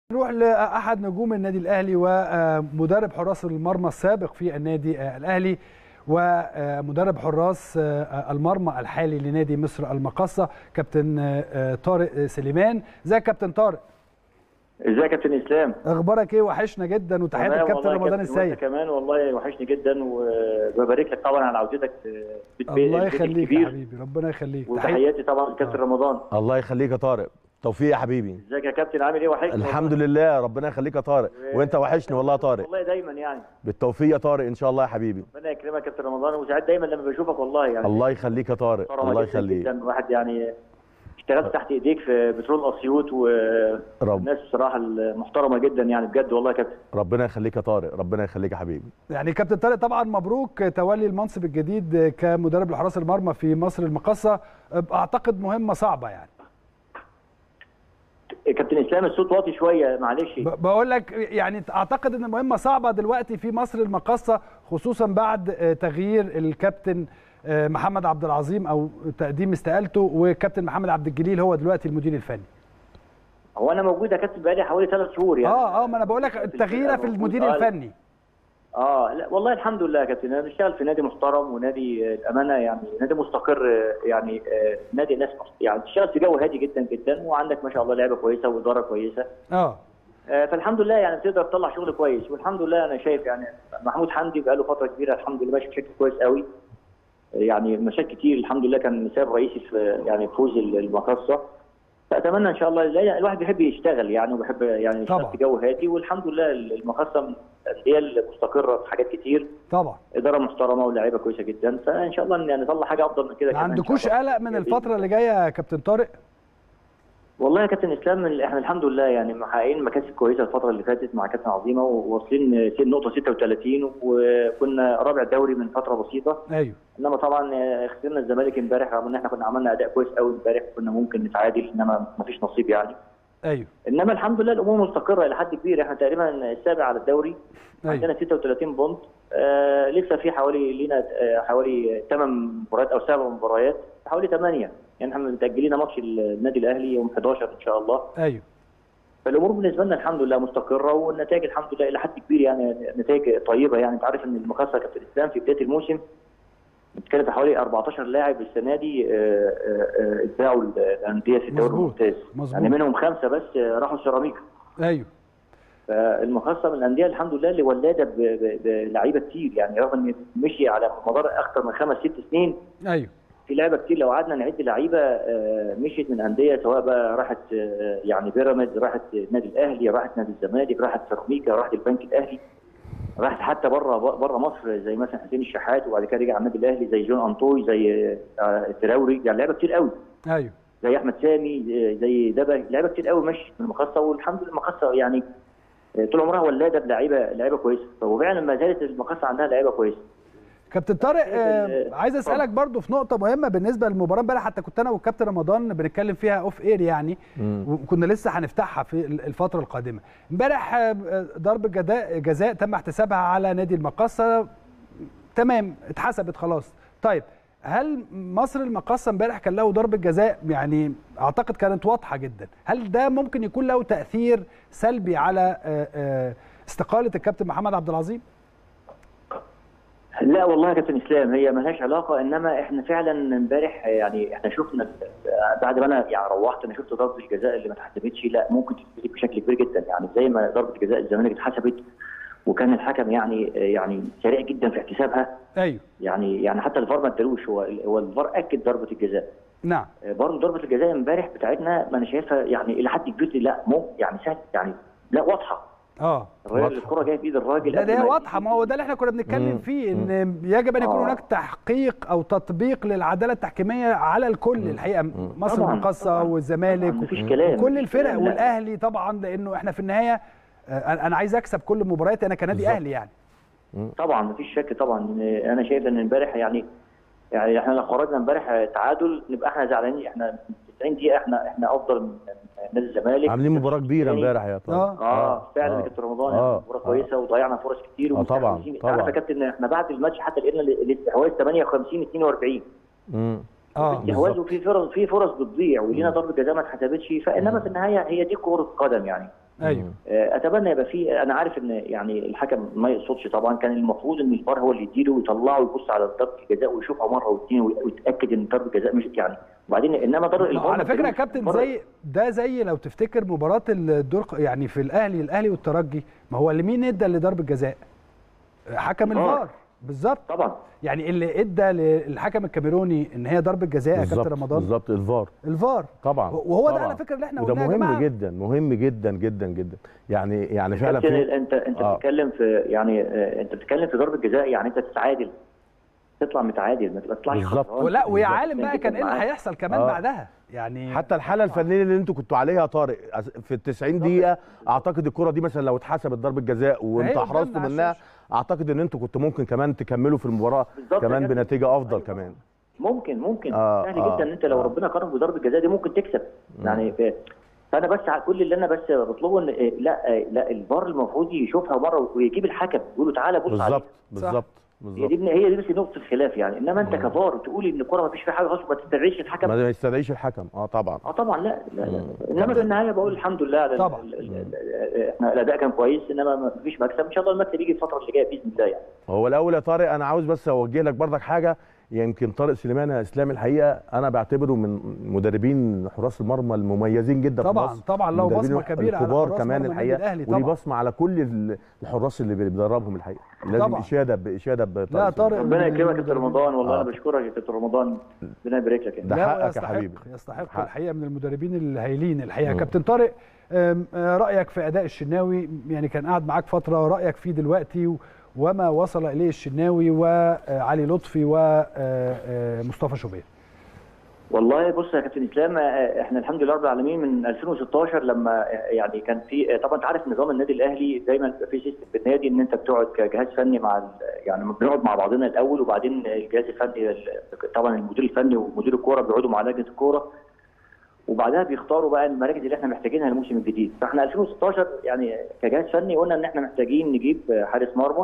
نروح لاحد نجوم النادي الاهلي ومدرب حراس المرمى السابق في النادي الاهلي ومدرب حراس المرمى الحالي لنادي مصر المقصه كابتن طارق سليمان ازيك كابتن طارق ازيك يا كابتن اسلام اخبارك ايه وحشنا جدا وتحياتي تمام الكابتن والله يا رمضان كابتن، وأنت السيد كمان والله وحشني جدا وببارك لك طبعا على عودتك في البيت الله البيت يخليك يا الكبير. حبيبي ربنا يخليك تحية وتحياتي طبعا لكابتن رمضان الله يخليك يا طارق توفيق يا حبيبي ازيك يا كابتن عامل ايه وحشني الحمد لله ربنا يخليك يا طارق وانت وحشني والله يا طارق والله دايما يعني بالتوفيق يا طارق ان شاء الله يا حبيبي ربنا يكرمك يا كابتن رمضان وساعات دايما لما بشوفك والله يعني الله يخليك يا طارق محترمة الله جداً يخليك جداً. واحد يعني اشتغلت تحت ايديك في بترول اسيوط رب والناس بصراحه المحترمه جدا يعني بجد والله يا كابتن ربنا يخليك يا طارق ربنا يخليك يا حبيبي يعني كابتن طارق طبعا مبروك تولي المنصب الجديد كمدرب لحراس المرمى في مصر المقصه اعتقد مهمه صعبه يعني كابتن اسلام الصوت واطي شويه معلش ب- بقول لك يعني اعتقد ان المهمه صعبه دلوقتي في مصر المقاصه خصوصا بعد آه، تغيير الكابتن آه، محمد عبد العظيم او تقديم استقالته وكابتن محمد عبد الجليل هو دلوقتي المدير الفني هو انا موجود يا كابتن بقالي حوالي ثلاث شهور يعني اه اه ما انا بقول لك التغيير في المدير آه، الفني اه لا والله الحمد لله يا كابتن انا بشتغل في نادي محترم ونادي آه، الامانه يعني نادي مستقر آه، يعني آه، نادي ناس مح- يعني بتشتغل في جو هادي جدا جدا وعندك ما شاء الله لعيبه كويسه واداره كويسه اه آه، فالحمد لله يعني بتقدر تطلع شغل كويس والحمد لله انا شايف يعني محمود حمدي بقاله فتره كبيره الحمد لله ماشي بشكل كويس قوي آه، يعني مشاكل كتير الحمد لله كان سبب رئيسي في يعني فوز المقصه فاتمنى ان شاء الله لا الواحد بيحب يشتغل يعني وبيحب يعني يشتغل طبعا. في جو هادي والحمد لله المقصه من الانديه المستقره في حاجات كتير طبعا اداره محترمه ولاعيبه كويسه جدا فان شاء الله يعني نطلع حاجه افضل من كده ما كمان إن شاء عندكوش الله. قلق من الفتره اللي جايه يا كابتن طارق والله يا كابتن اسلام ال- احنا الحمد لله يعني محققين مكاسب كويسه الفتره اللي فاتت مع كابتن عظيمه وواصلين سن نقطه 36 وكنا رابع دوري من فتره بسيطه ايوه انما طبعا آه، خسرنا الزمالك امبارح رغم ان احنا كنا عملنا اداء كويس قوي امبارح كنا ممكن نتعادل انما ما فيش نصيب يعني ايوه انما الحمد لله الامور مستقره الى حد كبير احنا تقريبا السابع على الدوري عندنا ايوه 36 بونت آه لسه في حوالي لينا آه حوالي 8 مباريات او 7 مباريات حوالي 8 يعني احنا متاجلين ماتش النادي الاهلي يوم 11 ان شاء الله ايوه فالامور بالنسبه لنا الحمد لله مستقره والنتائج الحمد لله الى حد كبير يعني نتائج طيبه يعني انت عارف ان المقاصه كابتن الاسلام في بدايه الموسم بتتكلم في حوالي 14 لاعب السنه دي آه، آه، آه، اتباعوا الانديه في الدوري مظبوط، الممتاز مظبوط. يعني منهم خمسه بس آه، راحوا سيراميكا ايوه فالمقاصه من الانديه الحمد لله اللي ولاده ب- ب- بلعيبه كتير يعني رغم ان مشي على مدار اكثر من خمس ست سنين ايوه في لعيبه كتير لو قعدنا نعد لعيبه آه، مشيت من انديه سواء بقى راحت آه، يعني بيراميدز راحت النادي الاهلي راحت نادي الزمالك راحت سيراميكا راحت البنك الاهلي راحت حتى بره بره مصر زي مثلا حسين الشحات وبعد كده رجع النادي الاهلي زي جون انطوي زي آه، التراوري يعني لعيبه كتير قوي ايوه زي احمد سامي آه، زي دبا لعيبه كتير قوي مشيت من المقصه والحمد لله المقصه يعني آه، طول عمرها ولاده بلعيبه لعيبه كويسه وفعلا ما زالت المقصه عندها لعيبه كويسه كابتن طارق آه ال- عايز اسالك برضو في نقطه مهمه بالنسبه للمباراه امبارح حتى كنت انا والكابتن رمضان بنتكلم فيها اوف اير يعني وكنا لسه هنفتحها في ال- الفتره القادمه امبارح آه، آه، ضربه جزاء جزاء تم احتسابها على نادي المقاصه تمام اتحسبت خلاص طيب هل مصر المقاصه امبارح كان له ضربه جزاء يعني اعتقد كانت واضحه جدا هل ده ممكن يكون له تاثير سلبي على آه، آه، استقاله الكابتن محمد عبد العظيم لا والله يا كابتن اسلام هي ملهاش علاقه انما احنا فعلا امبارح يعني احنا شفنا بعد ما انا يعني روحت انا شفت ضربه الجزاء اللي ما اتحسبتش لا ممكن تتحسب بشكل كبير جدا يعني زي ما ضربه جزاء الزمالك اتحسبت وكان الحكم يعني يعني سريع جدا في احتسابها ايوه يعني يعني حتى الفار ما ادالوش هو هو الفار اكد ضربه الجزاء نعم برضه ضربه الجزاء امبارح بتاعتنا ما انا شايفها يعني الى حد كبير لا مو يعني سهل يعني لا واضحه اه الراجل واضحة. الكره جايه في ايد الراجل لا قبل ده هي ما- واضحه ما هو ده اللي احنا كنا بنتكلم مم. فيه ان يجب ان يكون آه. هناك تحقيق او تطبيق للعداله التحكيميه على الكل الحقيقه مصر طبعاً، المقاصه طبعاً. والزمالك طبعاً، مفيش كلام وكل مفيش الفرق كلام، لا. والاهلي طبعا لانه احنا في النهايه آه، انا أنا عايز اكسب كل مبارياتي انا كنادي بالظبط. اهلي يعني طبعا مفيش شك طبعا انا شايف ان امبارح يعني يعني احنا لو خرجنا امبارح تعادل نبقى احنا زعلانين احنا 90 دقيقه احنا احنا افضل من نادي الزمالك عاملين مباراه كبيره يعني- امبارح يا طارق آه. اه فعلا آه. يا كابتن رمضان آه. يعني مباراه كويسه وضيعنا فرص كتير آه، طبعاً، ومستحوذين. طبعاً. عارف يا كابتن احنا بعد الماتش حتى لقينا ال- الاستحواذ 58 42 مم. اه استحواذ بالظبط. وفي فرص في فرص بتضيع ولينا ضربه جزاء ما اتحسبتش فانما في النهايه هي دي كره قدم يعني ايوه آه، اتمنى يبقى في انا عارف ان يعني الحكم ما يقصدش طبعا كان المفروض ان الفار هو اللي يديله ويطلعه ويبص على ضربه الجزاء ويشوفها مره واثنين ويتاكد ان ضربه الجزاء مش يعني وبعدين انما ضربه ما هو الفار على ما فكره يا بتقولش كابتن بره. زي ده زي لو تفتكر مباراه الدور يعني في الاهلي الاهلي والترجي ما هو اللي مين ادى لضربه جزاء حكم الفار. الفار بالظبط طبعا يعني اللي ادى للحكم الكاميروني ان هي ضربه جزاء يا بالظبط كابتن رمضان بالظبط الفار الفار طبعا وهو ده طبعا. على فكره اللي احنا وده قلناه يا مهم جماعه جدا مهم جدا جدا جدا يعني يعني فعلا كابتن في انت انت آه. بتتكلم في يعني آه، انت بتتكلم في ضربه جزاء يعني انت تتعادل تطلع متعادل ما تطلعش بالظبط. خسران. ولا ويا بالظبط. عالم بقى كان ايه اللي هيحصل كمان آه. بعدها يعني حتى الحاله الفنيه اللي انتوا كنتوا عليها يا طارق في ال 90 دقيقه اعتقد الكره دي مثلا لو اتحسبت ضربه جزاء وانت قدامنا احرزتوا على منها الشاشة. اعتقد ان انتوا كنتوا ممكن كمان تكملوا في المباراه بالظبط كمان يا كابتن. بنتيجه افضل أيوة. كمان ممكن ممكن آه، سهل آه، جدا ان انت لو آه. ربنا كرم بضربه جزاء دي ممكن تكسب يعني ف- فانا بس ع- كل اللي انا بس بطلبه ان إيه، لا إيه، لا الفار المفروض يشوفها مره ويجيب الحكم يقول له تعالى بص عليه بالظبط بالظبط هي دي بالظبط هي دي بس نقطه الخلاف يعني انما انت كفار تقول ان الكره ما فيش فيها حاجه غلط ما تستدعيش الحكم ما يستدعيش الحكم اه طبعا اه طبعا لا لا, لا. انما في النهايه بقول الحمد لله على ال- طبعا. ال- ال- ال- احنا الاداء كان كويس انما ما فيش مكسب ان شاء الله المكسب يجي الفتره اللي جايه باذن الله يعني هو الاول يا طارق انا عاوز بس اوجه لك برضك حاجه يمكن طارق سليمان يا اسلام الحقيقه انا بعتبره من مدربين حراس المرمى المميزين جدا طبعا في مصر طبعا له المدربين بصمه كبيره على الكبار حراس كمان مرمى النادي الحقيقه الاهلي وليه طبعا بصمه على كل ال- الحراس اللي بيدربهم الحقيقه لازم طبعا. اشاده باشاده بطارق لا، طارق سليمان. ربنا من يكرمك يا كابتن المدربين. رمضان والله آه. انا بشكرك يا كابتن رمضان ربنا يبارك لك يعني ده لا، حقك يا يستحق- حبيبي. يستحق حق. الحقيقه من المدربين الهايلين الحقيقه مم. كابتن طارق أم، آه، رايك في اداء الشناوي يعني كان قاعد معاك فتره رايك فيه دلوقتي و- وما وصل اليه الشناوي وعلي لطفي ومصطفى شوبير والله بص يا كابتن اسلام آه، احنا الحمد لله رب العالمين من 2016 لما آه، يعني كان في آه، طبعا انت عارف نظام النادي الاهلي دايما بيبقى في سيستم في النادي ان انت بتقعد كجهاز فني مع ال- يعني بنقعد مع بعضنا الاول وبعدين الجهاز الفني ال- طبعا المدير الفني ومدير الكوره بيقعدوا مع لجنه الكوره وبعدها بيختاروا بقى المراكز اللي احنا محتاجينها الموسم الجديد فاحنا 2016 يعني كجهاز فني قلنا ان احنا محتاجين نجيب آه، حارس مرمى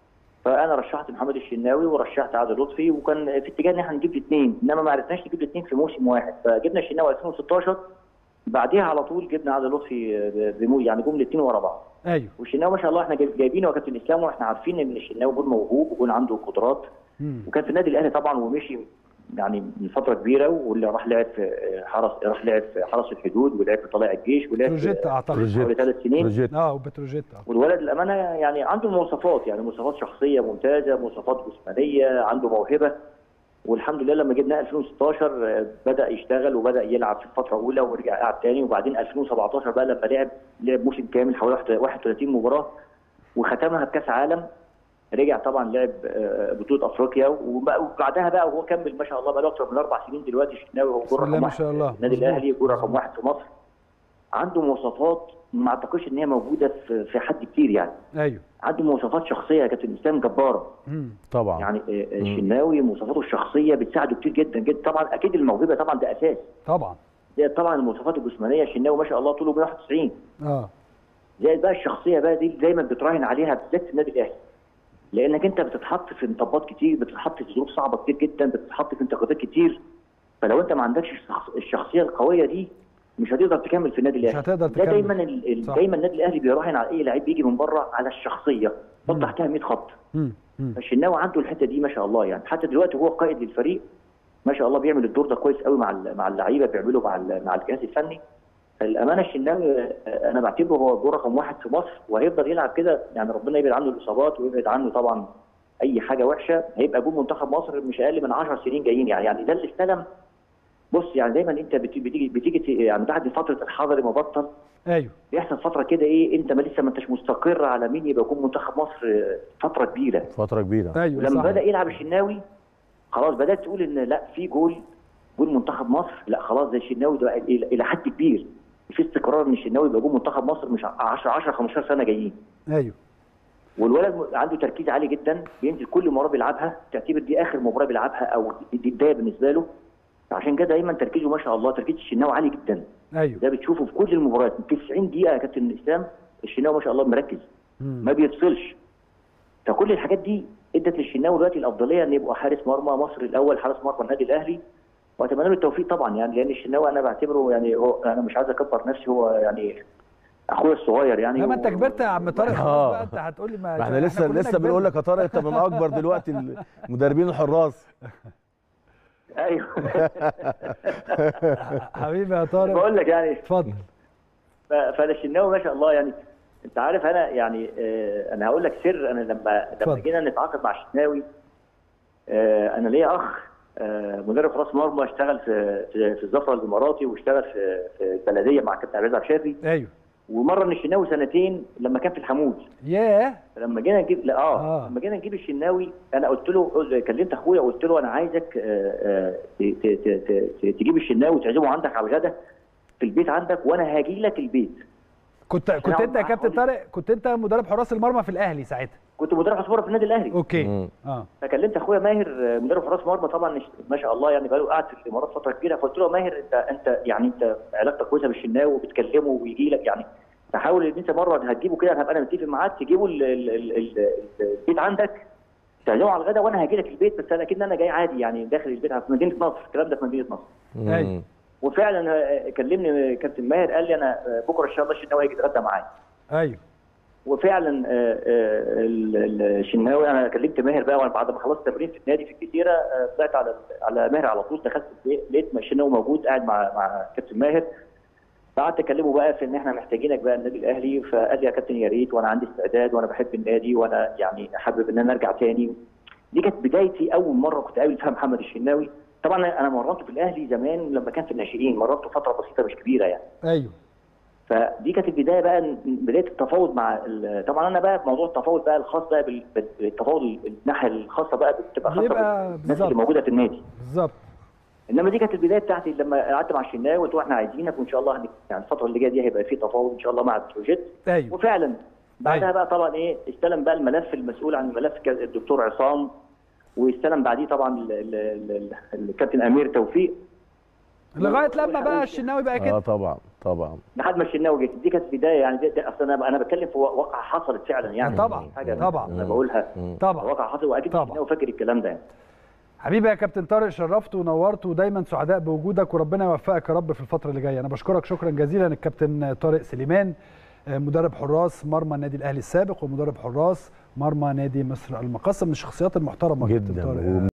فانا رشحت محمد الشناوي ورشحت عادل لطفي وكان في اتجاه ان احنا نجيب الاثنين انما ما عرفناش نجيب الاثنين في موسم واحد فجبنا الشناوي 2016 بعديها على طول جبنا عادل لطفي بمو يعني جم الاثنين ورا بعض ايوه والشناوي ما شاء الله احنا جايب- جايبينه يا كابتن اسلام واحنا عارفين ان الشناوي جول موهوب وجول عنده قدرات مم. وكان في النادي الاهلي طبعا ومشي يعني من فتره كبيره واللي راح لعب في حرس راح لعب في حرس الحدود ولعب في طلائع الجيش ولعب بتروجيت في اعتقد بروجيت. حوالي ثلاث سنين بروجيت. اه وبتروجيت آه. والولد الامانه يعني عنده مواصفات يعني مواصفات شخصيه ممتازه مواصفات جسمانيه عنده موهبه والحمد لله لما جبناه 2016 آه، بدا يشتغل وبدا يلعب في الفتره الاولى ورجع قعد تاني وبعدين 2017 بقى لما لعب لعب موسم كامل حوالي 31 مباراه وختمها بكاس عالم رجع طبعا لعب آه، بطوله افريقيا وبقى- وبعدها بقى وهو كمل ما شاء الله بقى له اكثر من اربع سنين دلوقتي الشناوي هو بسم جول الله رقم ما واحد شاء الله. في النادي مظبوط. الاهلي جول رقم واحد في مصر عنده مواصفات ما اعتقدش ان هي موجوده في في حد كتير يعني ايوه عنده مواصفات شخصيه يا كابتن اسلام جباره مم. طبعا يعني آه، آه، الشناوي مواصفاته الشخصيه بتساعده كتير جدا جدا طبعا اكيد الموهبه طبعا ده اساس طبعا زائد طبعا المواصفات الجسمانيه الشناوي ما شاء الله طوله 191 اه زائد بقى الشخصيه بقى دي اللي دايما بتراهن عليها بالذات في النادي الاهلي لانك انت بتتحط في مطبات كتير بتتحط في ظروف صعبه كتير جدا بتتحط في انتقادات كتير فلو انت ما عندكش الشخص- الشخصيه القويه دي مش هتقدر تكمل في النادي مش الاهلي هتقدر ده تكمل. دايما ال... ال- صح. دايما النادي الاهلي بيراهن على اي لعيب بيجي من بره على الشخصيه حط مم. تحتها 100 خط مم. مم. فالشناوي عنده الحته دي ما شاء الله يعني حتى دلوقتي هو قائد للفريق ما شاء الله بيعمل الدور ده كويس قوي مع ال- مع اللعيبه بيعمله مع ال- مع الجهاز الفني الامانه الشناوي آه، انا بعتبره هو الدور رقم واحد في مصر وهيفضل يلعب كده يعني ربنا يبعد عنه الاصابات ويبعد عنه طبعا اي حاجه وحشه هيبقى جول منتخب مصر مش اقل من 10 سنين جايين يعني يعني ده اللي استلم بص يعني دايما انت بتيجي بتيجي, بتيجي يعني بعد فتره الحضري ما بطل ايوه بيحصل فتره كده ايه انت ما لسه ما انتش مستقر على مين يبقى يكون منتخب مصر آه، فتره كبيره فتره كبيره ايوه لما صح بدا يلعب الشناوي خلاص بدات تقول ان لا في جول جول منتخب مصر لا خلاص ده الشناوي ده الى إلى حد كبير في استقرار ان الشناوي يبقى جول منتخب مصر مش 10 10 15 سنه جايين ايوه والولد م- عنده تركيز عالي جدا بينزل كل مباراه بيلعبها تعتبر دي اخر مباراه بيلعبها او دي بدايه بالنسبه له عشان كده دايما تركيزه ما شاء الله تركيز الشناوي عالي جدا ايوه ده بتشوفه في كل المباريات 90 دقيقه يا كابتن اسلام الشناوي ما شاء الله مركز مم. ما بيفصلش فكل الحاجات دي ادت للشناوي دلوقتي الافضليه ان يبقى حارس مرمى مصر الاول حارس مرمى النادي الاهلي واتمنى له التوفيق طبعا يعني لان الشناوي انا بعتبره يعني هو انا مش عايز اكبر نفسي هو يعني اخويا الصغير يعني لما انت كبرت يا عم طارق خلاص آه. بقى انت هتقول لي ما ما احنا لسه كلنا لسه بنقول لك يا طارق انت من اكبر دلوقتي المدربين الحراس ايوه كبرنا. حبيبي يا طارق بقول لك يعني اتفضل ف- فالشناوي ما شاء الله يعني انت عارف انا يعني آه، انا هقول لك سر انا لما لما اتفضل. جينا نتعاقد مع الشناوي آه، انا ليا اخ آه، مدرب حراس مرمى اشتغل في في, في الزفره الاماراتي واشتغل في في البلديه مع كابتن عبد العزيز عبد الشافي ايوه ومره من الشناوي سنتين لما كان في الحمود ياه لما جينا نجيب لا اه, آه. آه. لما جينا نجيب الشناوي انا قلت له قل- كلمت اخويا قلت له انا عايزك آه، آه، ت- ت- ت- ت- تجيب الشناوي وتعزمه عندك على الغدا في البيت عندك وانا هاجي لك البيت كنت كنت أقعد انت يا معاه كابتن خالص. طارق كنت انت مدرب حراس المرمى في الاهلي ساعتها كنت مدرب حراس مرمى في النادي الاهلي اوكي مم. اه فكلمت اخويا ماهر آه، مدرب حراس مرمى طبعا ما شاء الله يعني بقاله قاعد في الامارات فتره كبيره فقلت له يا ماهر انت انت يعني انت علاقتك كويسه بالشناوي وبتكلمه ويجي لك يعني تحاول ان انت مره هتجيبه كده هبقى انا متفق معاك تجيبه ال- ال- ال- ال- البيت عندك تعزمه على الغدا وانا هاجي لك البيت بس انا كده انا جاي عادي يعني داخل البيت في مدينه نصر الكلام ده في مدينه نصر مم. أيوة. وفعلا آه، كلمني كابتن ماهر قال لي انا آه، بكره ان شاء الله الشناوي هيجي يتغدى معايا ايوه وفعلا آه، آه، ال- ال- الشناوي انا كلمت ماهر بقى وانا بعد ما خلصت تمرين في النادي في الجزيره آه، طلعت على على ماهر على طول دخلت البيت، لقيت الشناوي موجود قاعد مع مع كابتن ماهر قعدت اكلمه بقى في ان احنا محتاجينك بقى النادي الاهلي فقال لي يا كابتن يا ريت وانا عندي استعداد وانا بحب النادي وانا يعني حابب ان انا ارجع تاني دي كانت بدايتي اول مره كنت قابل فيها محمد الشناوي طبعا انا مرنته في الاهلي زمان لما كان في الناشئين مرنته فتره بسيطه مش كبيره يعني ايوه فدي كانت البدايه بقى بدايه التفاوض مع ال- طبعا انا بقى في موضوع التفاوض بقى الخاص بقى بال- بالتفاوض الناحيه الخاصه بقى بتبقى خاصه بيبقى بالناس بالظبط. اللي موجوده في النادي بالظبط انما دي كانت البدايه بتاعتي لما قعدت مع الشناوي وقلت له احنا عايزينك وان شاء الله هنك... يعني الفتره اللي جايه دي هيبقى في تفاوض ان شاء الله مع البروجيت ايوه وفعلا بعدها أيوة. بقى طبعا ايه استلم بقى الملف المسؤول عن الملف ك- الدكتور عصام واستلم بعديه طبعا ال- ال- ال- ال- الكابتن امير توفيق لغايه لما بقى الشناوي بقى اه كده طبعا طبعا لحد ما الشناوي جه دي كانت بدايه يعني دي, دي اصل انا انا بتكلم في واقعه حصلت فعلا يعني طبعا، حاجه طبعا. انا بقولها طبعا واقع حصل واكيد طبعا. الشناوي فاكر الكلام ده يعني حبيبي يا كابتن طارق شرفت ونورت ودايما سعداء بوجودك وربنا يوفقك يا رب في الفتره اللي جايه انا بشكرك شكرا جزيلا الكابتن طارق سليمان آه، مدرب حراس مرمى النادي الاهلي السابق ومدرب حراس مرمى نادي مصر المقاصه من الشخصيات المحترمه كابتن جدا طارق